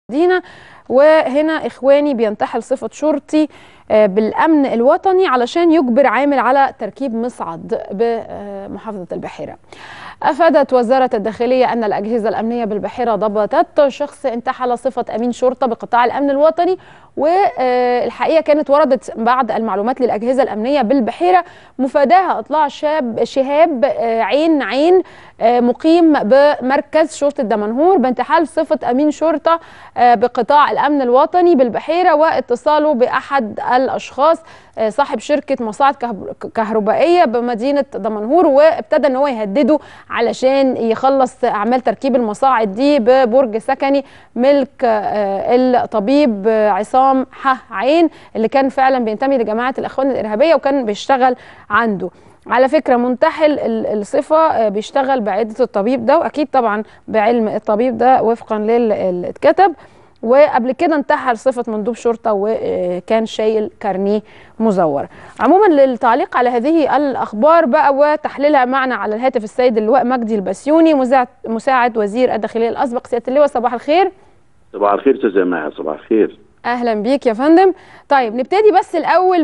دينا وهنا اخواني بينتحل صفه شرطي آه، بالامن الوطني علشان يجبر عامل على تركيب مصعد بمحافظه البحيره. افادت وزاره الداخليه ان الاجهزه الامنيه بالبحيره ضبطت شخص انتحل صفه امين شرطه بقطاع الامن الوطني والحقيقه كانت وردت بعض المعلومات للاجهزه الامنيه بالبحيره مفاداها اطلاع شاب شهاب آه، عين عين آه، مقيم بمركز شرطه دمنهور بانتحال صفه امين شرطه آه، بقطاع الامن الوطني بالبحيره واتصاله باحد الاشخاص آه، صاحب شركه مصاعد كهب- كهربائيه بمدينه دمنهور وابتدى ان هو يهدده علشان يخلص اعمال تركيب المصاعد دي ببرج سكني ملك آه، الطبيب آه، عصام ح عين اللي كان فعلا بينتمي لجماعه الاخوان الارهابيه وكان بيشتغل عنده على فكره منتحل ال- الصفه آه، بيشتغل بعده الطبيب ده واكيد طبعا بعلم الطبيب ده وفقا للي اتكتب وقبل كده انتحل صفه مندوب شرطه وكان شايل كارنيه مزور عموما للتعليق على هذه الاخبار بقى وتحليلها معنا على الهاتف السيد اللواء مجدي البسيوني مساعد- مساعد وزير الداخليه الاسبق سياده اللواء صباح الخير صباح الخير استاذ ماهر صباح الخير اهلا بيك يا فندم طيب نبتدي بس الاول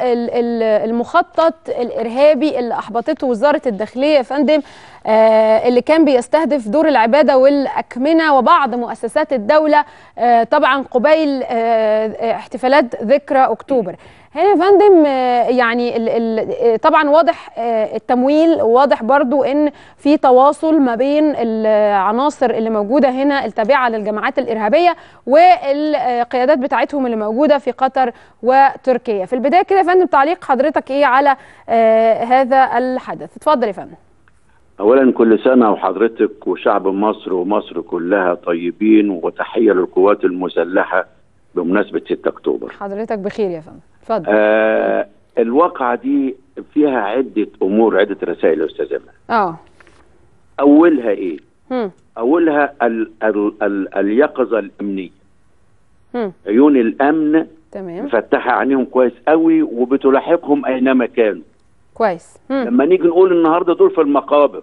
بالمخطط الارهابي اللي احبطته وزاره الداخليه يا فندم آه اللي كان بيستهدف دور العباده والاكمنه وبعض مؤسسات الدوله آه طبعا قبيل آه احتفالات ذكرى اكتوبر هنا يا فندم آه، يعني ال ال طبعا واضح آه، التمويل واضح برضو ان في تواصل ما بين العناصر اللي موجوده هنا التابعه للجماعات الارهابيه والقيادات بتاعتهم اللي موجوده في قطر وتركيا في البدايه كده يا فندم تعليق حضرتك ايه على آه، هذا الحدث اتفضل يا فندم اولا كل سنه وحضرتك وشعب مصر ومصر كلها طيبين وتحيه للقوات المسلحه بمناسبه 6 اكتوبر حضرتك بخير يا فندم اتفضل آه الواقعه دي فيها عده امور عده رسائل يا استاذ ماهر اه اولها ايه هم اولها ال ال ال اليقظه الامنيه هم عيون الامن تمام مفتحه عينيهم كويس قوي وبتلاحقهم اينما كانوا كويس هم لما نيجي نقول النهارده دول في المقابر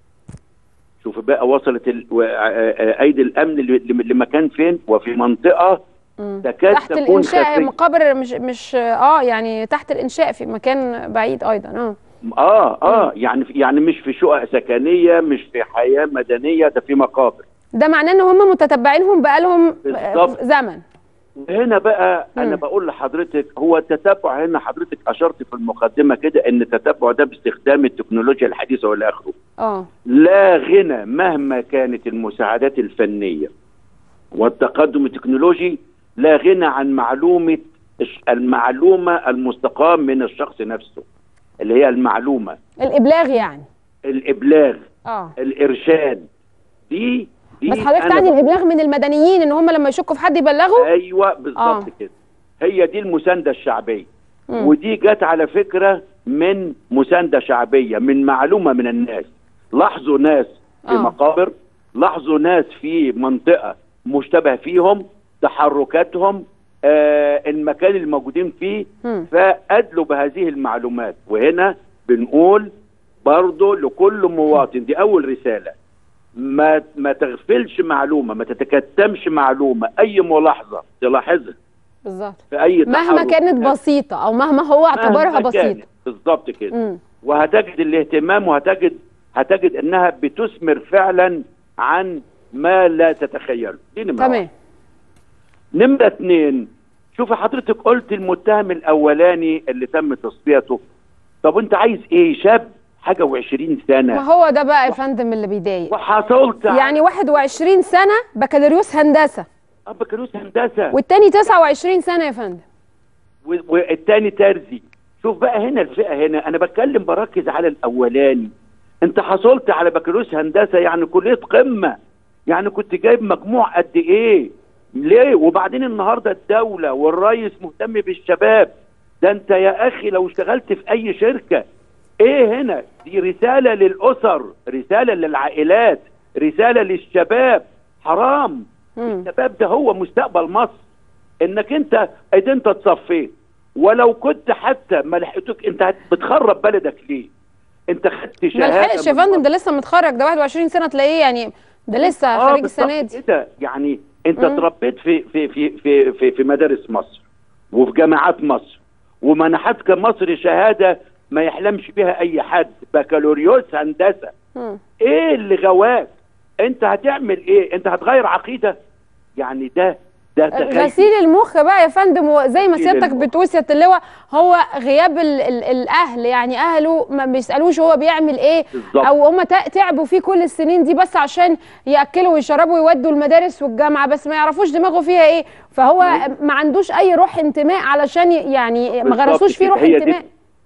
شوف بقى وصلت ال... و... آ- آ- ايدي الامن ل- ل- لمكان فين وفي منطقه مم. تكاد تحت تكون الانشاء خفية. مقابر مش مش اه يعني تحت الانشاء في مكان بعيد ايضا اه اه اه يعني يعني مش في شقق سكنيه مش في حياه مدنيه ده في مقابر ده معناه ان هم متتبعينهم بقالهم بالظبط. زمن هنا بقى انا مم. بقول لحضرتك هو التتبع هنا حضرتك اشرت في المقدمه كده ان التتبع ده باستخدام التكنولوجيا الحديثه والى اخره اه لا غنى مهما كانت المساعدات الفنية والتقدم التكنولوجي لا غنى عن معلومة الش- المعلومة المستقاة من الشخص نفسه اللي هي المعلومة الابلاغ يعني الإبلاغ اه الإرشاد دي دي بس حضرتك أنا تعني بقول- الابلاغ من المدنيين ان هم لما يشكوا في حد يبلغوا أيوة بالظبط آه. كده هي دي المساندة الشعبية مم. ودي جت على فكرة من مساندة شعبية من معلومة من الناس لاحظوا ناس في آه. مقابر لاحظوا ناس في منطقة مشتبه فيهم تحركاتهم آه المكان اللي موجودين فيه مم. فأدلوا بهذه المعلومات وهنا بنقول برضو لكل مواطن دي أول رسالة ما ما تغفلش معلومة ما تتكتمش معلومة أي ملاحظة تلاحظها بالظبط في أي مهما تحرك. كانت بسيطه او مهما هو اعتبارها مهما بسيطه كانت. بالظبط كده مم. وهتجد الاهتمام وهتجد هتجد انها بتثمر فعلا عن ما لا تتخيله دي نمره تمام واحد. نمره اثنين شوفي حضرتك قلت المتهم الاولاني اللي تم تصفيته طب انت عايز ايه شاب حاجه و20 ما سنه هو ده بقى يا فندم اللي بيضايق وحصلت على- يعني 21 سنه بكالوريوس هندسه آه، بكالوريوس هندسه والتاني 29 سنه يا فندم و- والتاني ترزي شوف بقى هنا الفئه هنا انا بتكلم بركز على الاولاني انت حصلت على بكالوريوس هندسه يعني كليه قمه يعني كنت جايب مجموع قد ايه ليه وبعدين النهارده الدوله والرئيس مهتم بالشباب ده انت يا اخي لو اشتغلت في اي شركه ايه هنا دي رساله للاسر رساله للعائلات رساله للشباب حرام مم. الشباب ده هو مستقبل مصر انك انت إذا انت تصفيت ولو كنت حتى ما لحقتك انت بتخرب بلدك ليه انت خدت ما شهاده لحقش يا من فندم ده لسه متخرج ده 21 سنه تلاقيه يعني ده لسه آه خريج بالظبط السنه دي كده يعني انت مم. اتربيت في في في في في, في مدارس مصر وفي جامعات مصر ومنحتك مصر شهاده ما يحلمش بها اي حد بكالوريوس هندسه مم. ايه اللي غواك انت هتعمل ايه انت هتغير عقيده يعني ده ده تخيل غسيل المخ بقى يا فندم وزي ما غسيل سيادتك المخ. بتقول سياده اللواء هو غياب ال ال الاهل يعني اهله ما بيسالوش هو بيعمل ايه بالظبط. او هم تا- تعبوا فيه كل السنين دي بس عشان ياكلوا ويشربوا ويودوا المدارس والجامعه بس ما يعرفوش دماغه فيها ايه فهو ما عندوش اي روح انتماء علشان ي- يعني ما بالظبط غرسوش فيه كده. روح هي دي- انتماء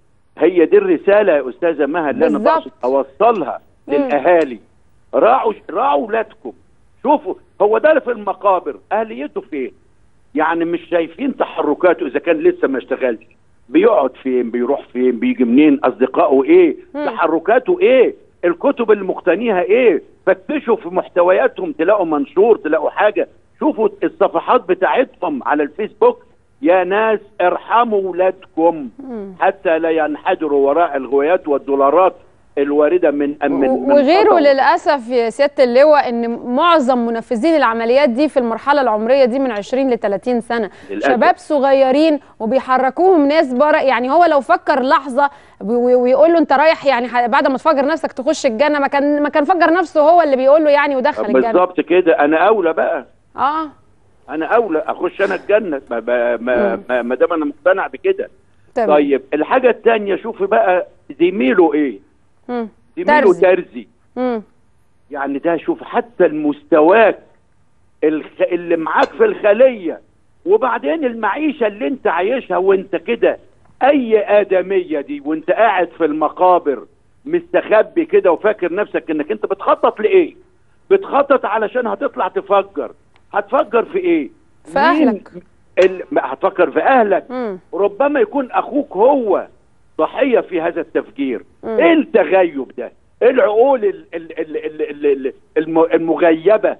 هي دي الرساله يا استاذه مها اللي انا بالظبط. بقصد اوصلها مم. للاهالي راعوا راعوا اولادكم شوفوا هو ده في المقابر اهليته فين يعني مش شايفين تحركاته اذا كان لسه ما اشتغلش بيقعد فين بيروح فين بيجي منين اصدقائه ايه مم. تحركاته ايه الكتب اللي مقتنيها ايه فتشوا في محتوياتهم تلاقوا منشور تلاقوا حاجه شوفوا الصفحات بتاعتهم على الفيسبوك يا ناس ارحموا ولادكم مم. حتى لا ينحدروا وراء الغويات والدولارات الوارده من من من وغيره قطر. للاسف يا سياده اللواء ان معظم منفذين العمليات دي في المرحله العمريه دي من 20 ل 30 سنه للأسف. شباب صغيرين وبيحركوهم ناس بره يعني هو لو فكر لحظه وي- ويقول له انت رايح يعني ح- بعد ما تفجر نفسك تخش الجنه ما كان ما كان فجر نفسه هو اللي بيقول له يعني ودخل الجنه بالظبط كده انا اولى بقى اه انا اولى اخش انا الجنه ما- ما ما- مم. ما ما دام انا مقتنع بكده تمام طيب الحاجه الثانيه شوفي بقى زميله ايه مم. زميله ترزي. ترزي مم. يعني ده شوف حتى المستواك الخ... اللي معاك في الخليه وبعدين المعيشه اللي انت عايشها وانت كده اي ادميه دي وانت قاعد في المقابر مستخبي كده وفاكر نفسك انك انت بتخطط لايه بتخطط علشان هتطلع تفجر هتفجر في ايه في مين أهلك. ال... ما هتفكر في اهلك مم. ربما يكون اخوك هو ضحيه في هذا التفجير مم. ايه التغيب ده ايه العقول ال- ال- ال- ال- ال- ال- الم- المغيبه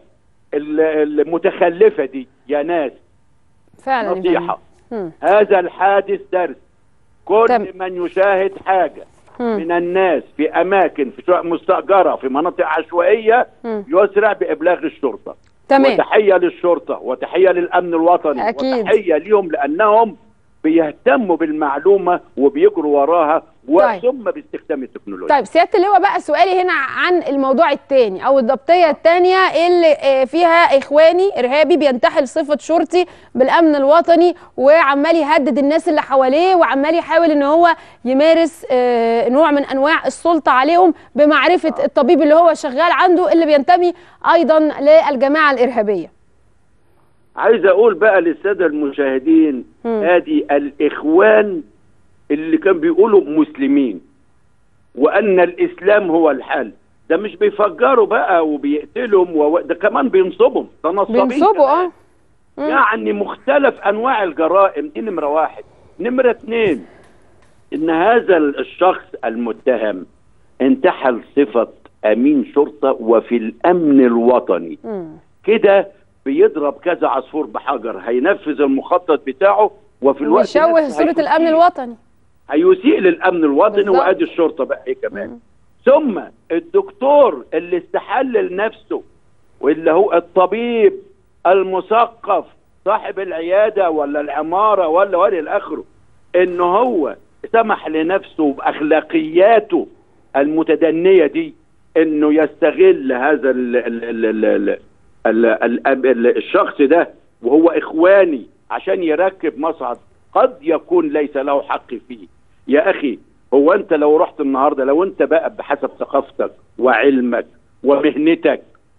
ال- المتخلفه دي يا ناس فعلا يا فندم. نصيحه مم. هذا الحادث درس كل تم. من يشاهد حاجه مم. من الناس في اماكن في سواء مستاجره في مناطق عشوائيه مم. يسرع بابلاغ الشرطه تمام وتحيه للشرطه وتحيه للامن الوطني أكيد. وتحيه ليهم لانهم بيهتموا بالمعلومه وبيجروا وراها طيب. وثم باستخدام التكنولوجيا طيب سياده اللواء بقى سؤالي هنا عن الموضوع الثاني او الضبطيه الثانيه اللي آه، فيها اخواني ارهابي بينتحل صفه شرطي بالامن الوطني وعمال يهدد الناس اللي حواليه وعمال يحاول ان هو يمارس آه، نوع من انواع السلطه عليهم بمعرفه الطبيب اللي هو شغال عنده اللي بينتمي ايضا للجماعه الارهابيه عايز اقول بقى للساده المشاهدين مم. ادي الاخوان اللي كان بيقولوا مسلمين وان الاسلام هو الحل ده مش بيفجروا بقى وبيقتلهم و... ده كمان بينصبهم ده نصابين بينصبوا كمان. اه مم. يعني مختلف انواع الجرائم دي نمره واحد نمره اتنين ان هذا الشخص المتهم انتحل صفه امين شرطه وفي الامن الوطني مم. كده بيضرب كذا عصفور بحجر هينفذ المخطط بتاعه وفي الوقت ويشوه نفسه صوره هيسيء- الامن الوطني هيسيء للامن الوطني بالظبط. وادي الشرطه بقى ايه كمان مم. ثم الدكتور اللي استحل لنفسه واللي هو الطبيب المثقف صاحب العياده ولا العماره ولا ولا اخره ان هو سمح لنفسه باخلاقياته المتدنيه دي انه يستغل هذا ال ال ال ال ال ال ال ال الشخص ده وهو اخواني عشان يركب مصعد قد يكون ليس له حق فيه يا اخي هو انت لو رحت النهارده لو انت بقى بحسب ثقافتك وعلمك ومهنتك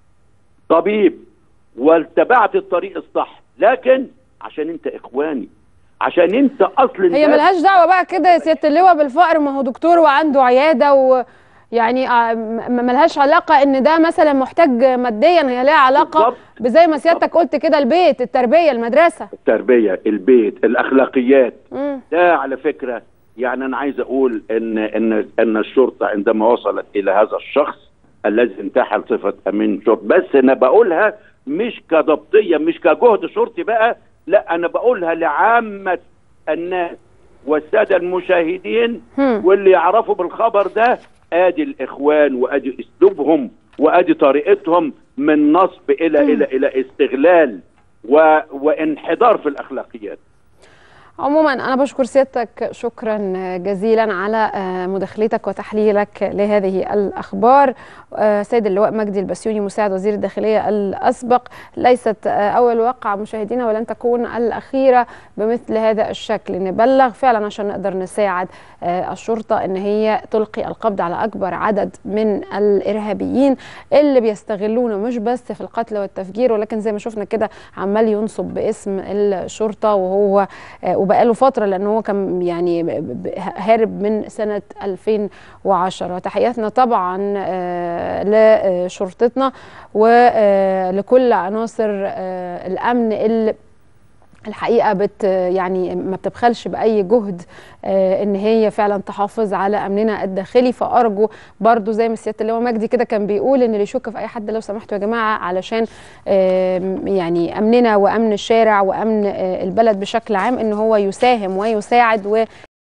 طبيب واتبعت الطريق الصح لكن عشان انت اخواني عشان انت اصل هي الناس- ملهاش دعوه بقى كده يا سياده اللواء بالفقر ما هو دكتور وعنده عياده و يعني آه، م- ملهاش علاقه ان ده مثلا محتاج ماديا هي لها علاقه بالظبط. بزي ما سيادتك قلت كده البيت التربيه المدرسه التربيه البيت الاخلاقيات مم. ده على فكره يعني انا عايز اقول ان ان ان الشرطه عندما وصلت الى هذا الشخص الذي انتحل صفه امين شرطه بس انا بقولها مش كضبطيه مش كجهد شرطي بقى لا انا بقولها لعامه الناس والساده المشاهدين هم. واللي يعرفوا بالخبر ده ادي الاخوان وادي اسلوبهم وادي طريقتهم من نصب الى الى الى استغلال و... وانحدار في الاخلاقيات عموما انا بشكر سيادتك شكرا جزيلا على مداخلتك وتحليلك لهذه الاخبار سيد اللواء مجدي البسيوني مساعد وزير الداخليه الاسبق ليست اول واقعه مشاهدينا ولن تكون الاخيره بمثل هذا الشكل نبلغ فعلا عشان نقدر نساعد الشرطه ان هي تلقي القبض على اكبر عدد من الارهابيين اللي بيستغلونه مش بس في القتل والتفجير ولكن زي ما شفنا كده عمال ينصب باسم الشرطه وهو وبقاله فتره لان هو كان يعني هارب من سنه 2010 تحياتنا طبعا لشرطتنا ولكل عناصر الامن اللي الحقيقه بت يعني ما بتبخلش باي جهد آه ان هي فعلا تحافظ على امننا الداخلي فارجو برضو زي ما سياده اللواء مجدي كده كان بيقول ان اللي يشك في اي حد لو سمحتوا يا جماعه علشان آه يعني امننا وامن الشارع وامن آه البلد بشكل عام ان هو يساهم ويساعد